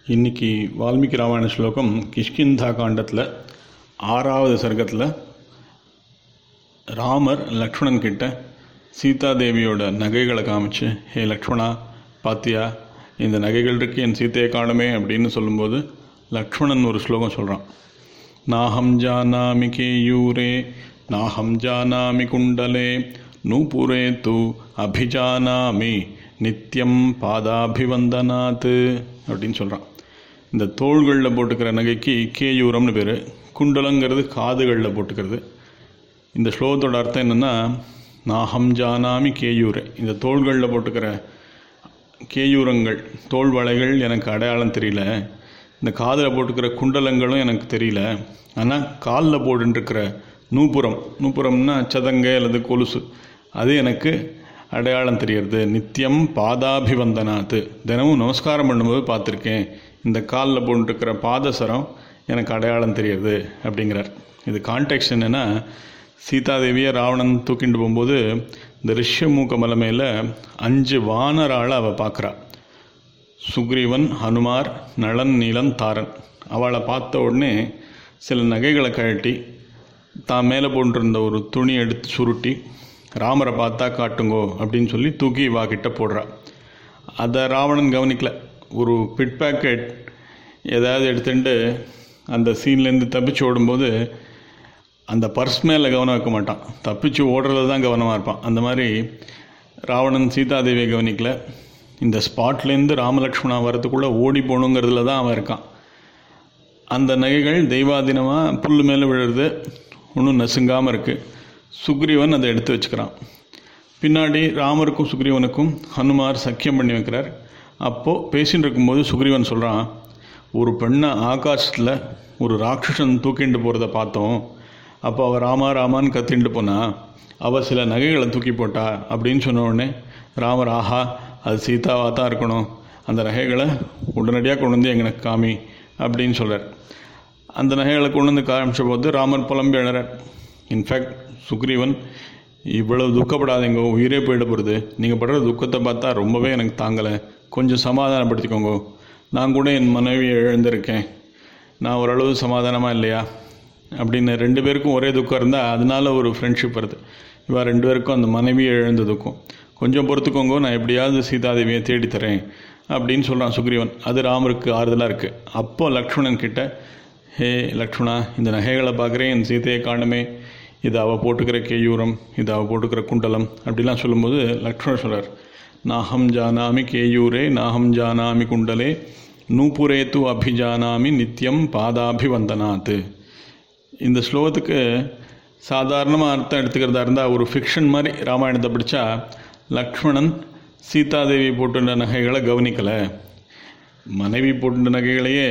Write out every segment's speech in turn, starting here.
இன்னைக்கு வால்மீகி ராமாயண ஸ்லோகம் கிஷ்கிந்தா காண்டத்தில் ஆறாவது சர்க்கத்தில் ராமர் லக்ஷ்மணன் கிட்ட சீதாதேவியோட நகைகளை காமிச்சு ஹே லக்ஷ்மணா பாத்தியா இந்த நகைகள் இருக்கு என் சீதையை காணுமே அப்படின்னு சொல்லும்போது லக்ஷ்மணன் ஒரு ஸ்லோகம் சொல்கிறான் நாஹம் ஜானாமி கேயூரே நாஹம் ஜானாமி குண்டலே நூபுரே து அபிஜானாமி நித்யம் பாதாபிவந்தனாத் அப்படின்னு சொல்கிறான் இந்த தோள்களில் போட்டுக்கிற நகைக்கு கேயூரம்னு பேர் குண்டலங்கிறது காதுகளில் போட்டுக்கிறது இந்த ஸ்லோகத்தோட அர்த்தம் என்னென்னா நாஹம் ஜானாமி கேயூரே இந்த தோள்களில் போட்டுக்கிற கேயூரங்கள் தோல் வளைகள் எனக்கு அடையாளம் தெரியல இந்த காதில் போட்டுக்கிற குண்டலங்களும் எனக்கு தெரியல ஆனால் காலில் போட்டுருக்கிற நூப்புரம் நூப்புரம்னா சதங்கை அல்லது கொலுசு அது எனக்கு அடையாளம் தெரியறது நித்தியம் பாதாபிவந்தனாத்து தினமும் நமஸ்காரம் பண்ணும்போது பார்த்துருக்கேன் இந்த காலில் போட்டுருக்கிற பாதசரம் எனக்கு அடையாளம் தெரியறது அப்படிங்கிறார் இது கான்டெக்ட் என்னென்னா சீதாதேவியை ராவணன் தூக்கிட்டு போகும்போது இந்த ரிஷ்யமூக்க மலை மேலே அஞ்சு வானராளை அவள் பார்க்குறா சுக்ரீவன் ஹனுமார் நளன் நீலன் தாரன் அவளை பார்த்த உடனே சில நகைகளை கழட்டி தான் மேலே போட்டிருந்த ஒரு துணி எடுத்து சுருட்டி ராமரை பார்த்தா காட்டுங்கோ அப்படின்னு சொல்லி தூக்கி வா கிட்ட போடுறா அதை ராவணன் கவனிக்கல ஒரு பிட் பேக்கெட் ஏதாவது எடுத்துட்டு அந்த சீன்லேருந்து தப்பிச்சு ஓடும்போது அந்த பர்ஸ் மேலே கவனம் வைக்க மாட்டான் தப்பிச்சு ஓடுறது தான் கவனமாக இருப்பான் அந்த மாதிரி ராவணன் சீதாதேவியை கவனிக்கல இந்த ஸ்பாட்லேருந்து ராமலக்ஷ்மணா வரத்துக்குள்ளே ஓடி போகணுங்கிறதுல தான் அவன் இருக்கான் அந்த நகைகள் தெய்வாதீனமாக புல் மேலே விழுறது ஒன்றும் நசுங்காமல் இருக்குது சுக்ரீவன் அதை எடுத்து வச்சுக்கிறான் பின்னாடி ராமருக்கும் சுக்ரீவனுக்கும் ஹனுமார் சக்கியம் பண்ணி வைக்கிறார் அப்போது பேசின்னு இருக்கும்போது சுக்ரீவன் சொல்கிறான் ஒரு பெண்ணை ஆகாசத்தில் ஒரு ராட்சசன் தூக்கிண்டு போகிறத பார்த்தோம் அப்போ அவள் ராமா ராமான்னு கத்திண்டு போனா அவள் சில நகைகளை தூக்கி போட்டா அப்படின்னு சொன்ன உடனே ராமர் ஆஹா அது சீதாவாக தான் இருக்கணும் அந்த நகைகளை உடனடியாக கொண்டு வந்து எங்களுக்கு காமி அப்படின்னு சொல்கிறார் அந்த நகைகளை கொண்டு வந்து காமிச்ச போது ராமர் புலம்பி எழுறார் இன்ஃபேக்ட் சுக்ரீவன் இவ்வளவு துக்கப்படாதீங்க உயிரே போயிட போகிறது நீங்கள் படுற துக்கத்தை பார்த்தா ரொம்பவே எனக்கு தாங்கலை கொஞ்சம் சமாதானப்படுத்திக்கோங்க நான் கூட என் மனைவியை இழந்திருக்கேன் நான் ஓரளவு சமாதானமாக இல்லையா அப்படின்னு ரெண்டு பேருக்கும் ஒரே துக்கம் இருந்தால் அதனால ஒரு ஃப்ரெண்ட்ஷிப் வருது இவா ரெண்டு பேருக்கும் அந்த மனைவியை இழந்த துக்கம் கொஞ்சம் பொறுத்துக்கோங்க நான் எப்படியாவது சீதாதேவியை தேடி தரேன் அப்படின்னு சொல்கிறான் சுக்ரீவன் அது ராமருக்கு ஆறுதலாக இருக்குது அப்போ லக்ஷ்மணன் கிட்ட ஹே லக்ஷ்மணா இந்த நகைகளை பார்க்குறேன் என் சீதையை காணுமே இது அவள் போட்டுக்கிற கேயூரம் இது அவள் போட்டுக்கிற குண்டலம் அப்படிலாம் சொல்லும்போது லக்ஷ்மணர் சொல்கிறார் நாஹம் ஜானாமி கேயூரே நாஹம் ஜானாமி குண்டலே நூபுரே து அபிஜானாமி நித்தியம் பாதாபிவந்தனாத் இந்த ஸ்லோகத்துக்கு சாதாரணமாக அர்த்தம் எடுத்துக்கிறதா இருந்தால் ஒரு ஃபிக்ஷன் மாதிரி ராமாயணத்தை படித்தா லக்ஷ்மணன் சீதாதேவி போட்டுள்ள நகைகளை கவனிக்கலை மனைவி போட்டுள்ள நகைகளையே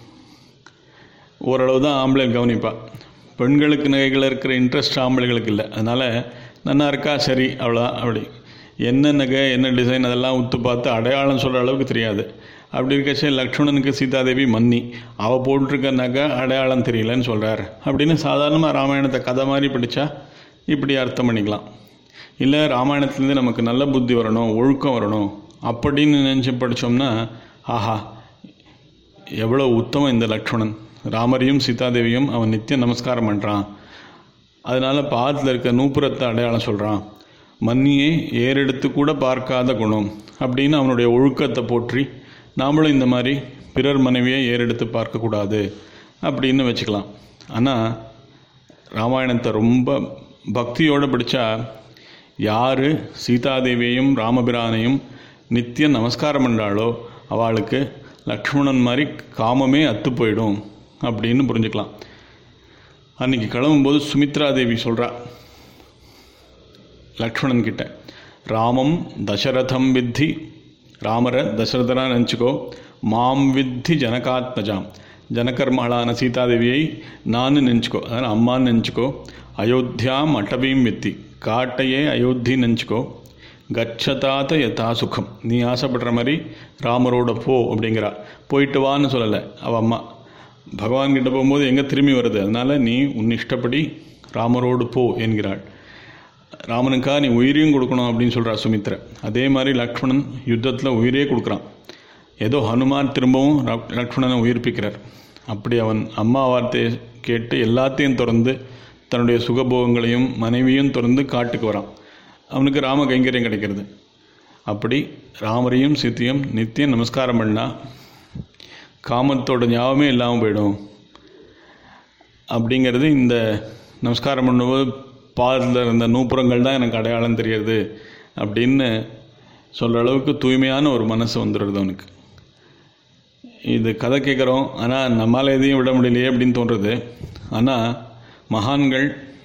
ஓரளவு தான் ஆம்பளை கவனிப்பா பெண்களுக்கு நகைகள் இருக்கிற இன்ட்ரெஸ்ட் ஆம்பளைகளுக்கு இல்லை அதனால் நன்னா இருக்கா சரி அவ்வளோ அப்படி என்ன நகை என்ன டிசைன் அதெல்லாம் உத்து பார்த்து அடையாளம் சொல்கிற அளவுக்கு தெரியாது அப்படி இருக்கச்சே லக்ஷ்மணனுக்கு சீதாதேவி மன்னி அவள் போட்டிருக்க நகை அடையாளம் தெரியலன்னு சொல்கிறார் அப்படின்னு சாதாரணமாக ராமாயணத்தை கதை மாதிரி படித்தா இப்படி அர்த்தம் பண்ணிக்கலாம் இல்லை ராமாயணத்துலேருந்து நமக்கு நல்ல புத்தி வரணும் ஒழுக்கம் வரணும் அப்படின்னு நினச்சி படித்தோம்னா ஆஹா எவ்வளோ உத்தமம் இந்த லக்ஷ்மணன் ராமரையும் சீதாதேவியும் அவன் நித்தியம் நமஸ்காரம் பண்ணுறான் அதனால் பாதத்தில் இருக்க நூப்புரத்தை அடையாளம் சொல்கிறான் மன்னியே ஏறெடுத்து கூட பார்க்காத குணம் அப்படின்னு அவனுடைய ஒழுக்கத்தை போற்றி நாமளும் இந்த மாதிரி பிறர் மனைவியை ஏறெடுத்து பார்க்கக்கூடாது அப்படின்னு வச்சுக்கலாம் ஆனால் ராமாயணத்தை ரொம்ப பக்தியோடு படித்தா யார் சீதாதேவியையும் ராமபிரானையும் நித்தியம் நமஸ்காரம் பண்ணுறாளோ அவளுக்கு லக்ஷ்மணன் மாதிரி காமமே அத்து போயிடும் அப்படின்னு புரிஞ்சுக்கலாம் அன்றைக்கி கிளம்பும்போது சுமித்ரா தேவி சொல்கிறா லக்ஷ்மணன் கிட்ட ராமம் தசரதம் வித்தி ராமரை தசரதனா நினச்சிக்கோ மாம் வித்தி ஜனகாத்மஜாம் ஜனகர்மகளான சீதாதேவியை நான் நினச்சிக்கோ அதாவது அம்மான்னு நினச்சிக்கோ அயோத்தியாம் அட்டபீம் வித்தி காட்டையே அயோத்தி நினச்சிக்கோ கச்சதாத யதா சுகம் நீ ஆசைப்படுற மாதிரி ராமரோட போ அப்படிங்கிறா போயிட்டு வான்னு சொல்லலை அவள் அம்மா பகவான் கிட்ட போகும்போது எங்கே திரும்பி வருது அதனால் நீ உன் இஷ்டப்படி ராமரோடு போ என்கிறாள் ராமனுக்கா நீ உயிரையும் கொடுக்கணும் அப்படின்னு சொல்கிறா சுமித்ரை அதே மாதிரி லக்ஷ்மணன் யுத்தத்தில் உயிரே கொடுக்குறான் ஏதோ ஹனுமான் திரும்பவும் லக்- லக்ஷ்மணனை உயிர்ப்பிக்கிறார் அப்படி அவன் அம்மா வார்த்தையை கேட்டு எல்லாத்தையும் திறந்து தன்னுடைய சுகபோகங்களையும் மனைவியும் திறந்து காட்டுக்கு வரான் அவனுக்கு ராம கைங்கரியம் கிடைக்கிறது அப்படி ராமரையும் சீத்தையும் நித்தியம் நமஸ்காரம் பண்ணா காமத்தோட ஞாபகமே இல்லாமல் போயிடும் அப்படிங்கிறது இந்த நமஸ்காரம் பண்ணும்போது பாதத்தில் இருந்த நூப்புறங்கள் தான் எனக்கு அடையாளம் தெரியுது அப்படின்னு சொல்கிற அளவுக்கு தூய்மையான ஒரு மனசு வந்துடுறது அவனுக்கு இது கதை கேட்குறோம் ஆனால் நம்மால் எதையும் விட முடியலையே அப்படின்னு தோன்றுறது ஆனால் மகான்கள்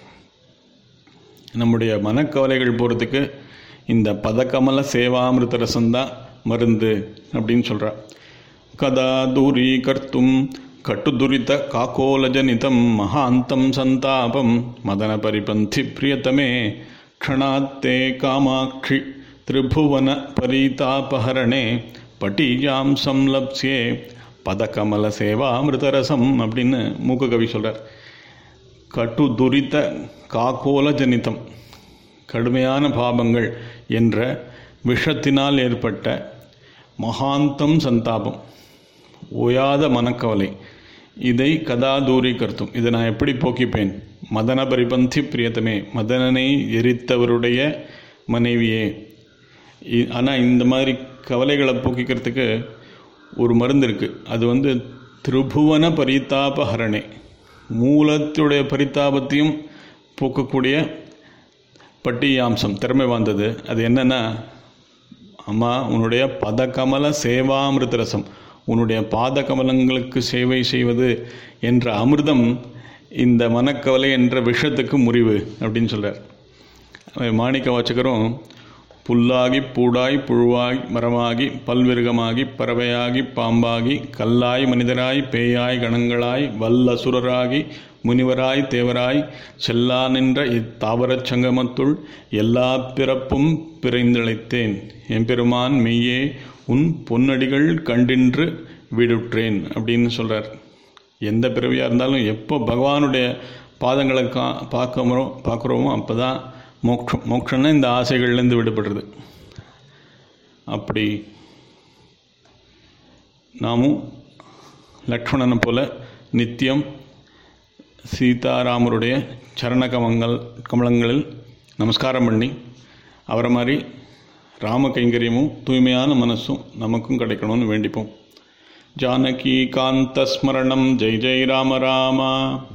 நம்முடைய மனக்கவலைகள் போகிறதுக்கு இந்த பதக்கமல சேவாமிருத ரசம்தான் மருந்து அப்படின்னு சொல்கிறா கதா தூரீகர்த்தும் கட்டுதுரித காக்கோலஜனிதம் மகாந்தம் சந்தாபம் மதன பரிபந்தி பிரியத்தமே க்ஷணாத்தே காமாட்சி திரிபுவன பரீதாபஹரணே பட்டீயாம் சம்லப்சியே பதக்கமல சேவாமிருதரசம் அப்படின்னு மூக்க கவி சொல்கிறார் கட்டு துரித காக்கோல ஜனிதம் கடுமையான பாபங்கள் என்ற விஷத்தினால் ஏற்பட்ட மகாந்தம் சந்தாபம் ஓயாத மனக்கவலை இதை கதா தூரீகர்த்தும் இதை நான் எப்படி போக்கிப்பேன் மதன பரிபந்தி பிரியத்தமே மதனனை எரித்தவருடைய மனைவியே ஆனால் இந்த மாதிரி கவலைகளை போக்கிக்கிறதுக்கு ஒரு மருந்து இருக்குது அது வந்து திரிபுவன பரிதாபஹரணே மூலத்துடைய பரிதாபத்தையும் போக்கக்கூடிய பட்டியாம்சம் திறமை வாய்ந்தது அது என்னன்னா அம்மா உன்னுடைய பதகமல சேவாமிருத ரசம் உன்னுடைய பாத கமலங்களுக்கு சேவை செய்வது என்ற அமிர்தம் இந்த மனக்கவலை என்ற விஷத்துக்கு முறிவு அப்படின்னு சொல்கிறார் மாணிக்க வாச்சகரும் புல்லாகி பூடாய் புழுவாய் மரமாகி பல்விருகமாகி பறவையாகி பாம்பாகி கல்லாய் மனிதராய் பேயாய் கணங்களாய் வல்லசுரராகி முனிவராய் தேவராய் செல்லா நின்ற இத்தாவரச் சங்கமத்துள் எல்லா பிறப்பும் பிறைந்திழைத்தேன் எம்பெருமான் மெய்யே உன் பொன்னடிகள் கண்டின்று வீடுற்றேன் அப்படின்னு சொல்கிறார் எந்த பிறவியாக இருந்தாலும் எப்போ பகவானுடைய பாதங்களை கா பார்க்குறோம் பார்க்குறோமோ அப்போ தான் மோட்சம் மோட்சம்னா இந்த ஆசைகள்லேருந்து விடுபடுறது அப்படி நாமும் லக்ஷ்மணனை போல நித்தியம் சீதாராமருடைய சரண கமங்கள் கமலங்களில் நமஸ்காரம் பண்ணி அவரை மாதிரி ராம கைங்கரியமும் தூய்மையான மனசும் நமக்கும் கிடைக்கணும்னு வேண்டிப்போம் ஜானகி காந்த ஸ்மரணம் ஜெய் ஜெய் ராம ராமா